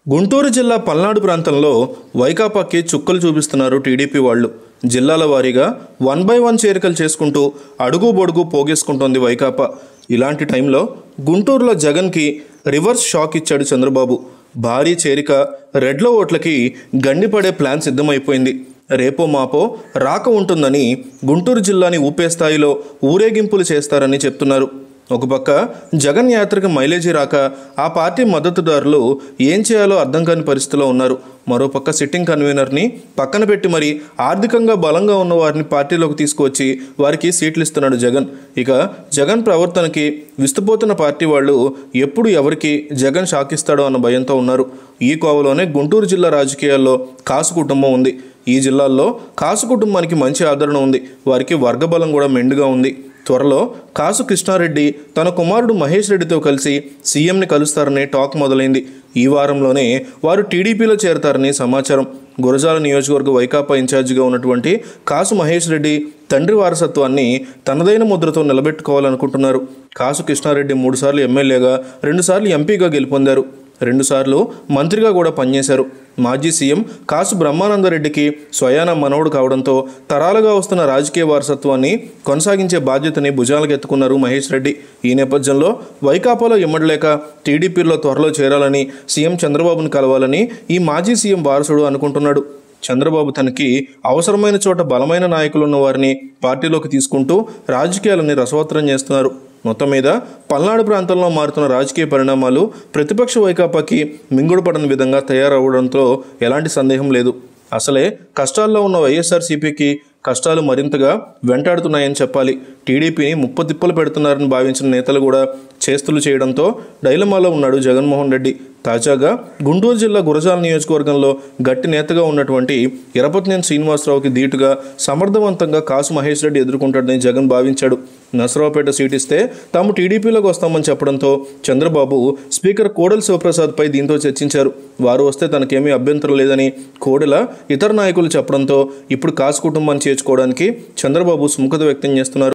గుంటూరు జిల్లా పల్నాడు ప్రాంతంలో వైకాపాకి చుక్కలు చూపిస్తున్నారు టీడీపీ వాళ్ళు జిల్లాల వారీగా వన్ బై వన్ చేరికలు చేసుకుంటూ అడుగు బొడుగు పోగేసుకుంటోంది వైకాపా ఇలాంటి టైంలో గుంటూరులో జగన్కి రివర్స్ షాక్ ఇచ్చాడు చంద్రబాబు భారీ చేరిక రెడ్ల ఓట్లకి గండిపడే ప్లాన్ సిద్ధమైపోయింది రేపో మాపో రాక ఉంటుందని గుంటూరు జిల్లాని ఊపే స్థాయిలో ఊరేగింపులు చేస్తారని చెప్తున్నారు ఒక పక్క జగన్ యాత్రకు మైలేజీ రాక ఆ పార్టీ మద్దతుదారులు ఏం చేయాలో అర్థం కాని పరిస్థితిలో ఉన్నారు మరోపక్క సిట్టింగ్ కన్వీనర్ని పక్కన పెట్టి మరి ఆర్థికంగా బలంగా ఉన్న వారిని పార్టీలోకి తీసుకువచ్చి వారికి సీట్లు ఇస్తున్నాడు జగన్ ఇక జగన్ ప్రవర్తనకి విస్తుపోతున్న పార్టీ వాళ్ళు ఎప్పుడు ఎవరికి జగన్ షాకిస్తాడో అన్న భయంతో ఉన్నారు ఈ కోవలోనే గుంటూరు జిల్లా రాజకీయాల్లో కాసు కుటుంబం ఉంది ఈ జిల్లాల్లో కాసు కుటుంబానికి మంచి ఆదరణ ఉంది వారికి వర్గబలం కూడా మెండుగా ఉంది త్వరలో కాసు కృష్ణారెడ్డి తన కుమారుడు మహేష్ రెడ్డితో కలిసి సీఎంని కలుస్తారనే టాక్ మొదలైంది ఈ వారంలోనే వారు టీడీపీలో చేరతారని సమాచారం గురజాల నియోజకవర్గ వైకాపా ఇన్ఛార్జిగా ఉన్నటువంటి కాసు మహేష్ రెడ్డి తండ్రి వారసత్వాన్ని తనదైన ముద్రతో నిలబెట్టుకోవాలనుకుంటున్నారు కాసు కృష్ణారెడ్డి మూడుసార్లు ఎమ్మెల్యేగా రెండుసార్లు ఎంపీగా గెలుపొందారు రెండుసార్లు మంత్రిగా కూడా పనిచేశారు మాజీ సీఎం కాసు బ్రహ్మానందరెడ్డికి స్వయాన మనవడు కావడంతో తరాలుగా వస్తున్న రాజకీయ వారసత్వాన్ని కొనసాగించే బాధ్యతని భుజాలకు ఎత్తుకున్నారు మహేష్ రెడ్డి ఈ నేపథ్యంలో వైకాపాలో ఇమ్మడలేక టీడీపీలో త్వరలో చేరాలని సీఎం చంద్రబాబును కలవాలని ఈ మాజీ సీఎం వారసుడు అనుకుంటున్నాడు చంద్రబాబు తనకి అవసరమైన చోట బలమైన నాయకులు ఉన్న వారిని పార్టీలోకి తీసుకుంటూ రాజకీయాలని రసవత్తరం చేస్తున్నారు మొత్తం మీద పల్నాడు ప్రాంతంలో మారుతున్న రాజకీయ పరిణామాలు ప్రతిపక్ష వైకాపాకి మింగుడుపడని విధంగా తయారవడంతో ఎలాంటి సందేహం లేదు అసలే కష్టాల్లో ఉన్న వైఎస్ఆర్సీపీకి కష్టాలు మరింతగా వెంటాడుతున్నాయని చెప్పాలి టీడీపీని ముప్పతిప్పలు పెడుతున్నారని భావించిన నేతలు కూడా చేస్తులు చేయడంతో డైలమాలో ఉన్నాడు జగన్మోహన్ రెడ్డి తాజాగా గుంటూరు జిల్లా గురజాల నియోజకవర్గంలో గట్టి నేతగా ఉన్నటువంటి ఇరపతినేని శ్రీనివాసరావుకి ధీటుగా సమర్థవంతంగా కాసు మహేష్ రెడ్డి ఎదుర్కొంటాడని జగన్ భావించాడు నసరావుపేట సీట్ ఇస్తే తాము టీడీపీలోకి వస్తామని చెప్పడంతో చంద్రబాబు స్పీకర్ కోడెల శివప్రసాద్పై దీంతో చర్చించారు వారు వస్తే తనకేమీ అభ్యంతరం లేదని కోడెల ఇతర నాయకులు చెప్పడంతో ఇప్పుడు కాసు కుటుంబాన్ని చేర్చుకోవడానికి చంద్రబాబు సుముఖత వ్యక్తం చేస్తున్నారు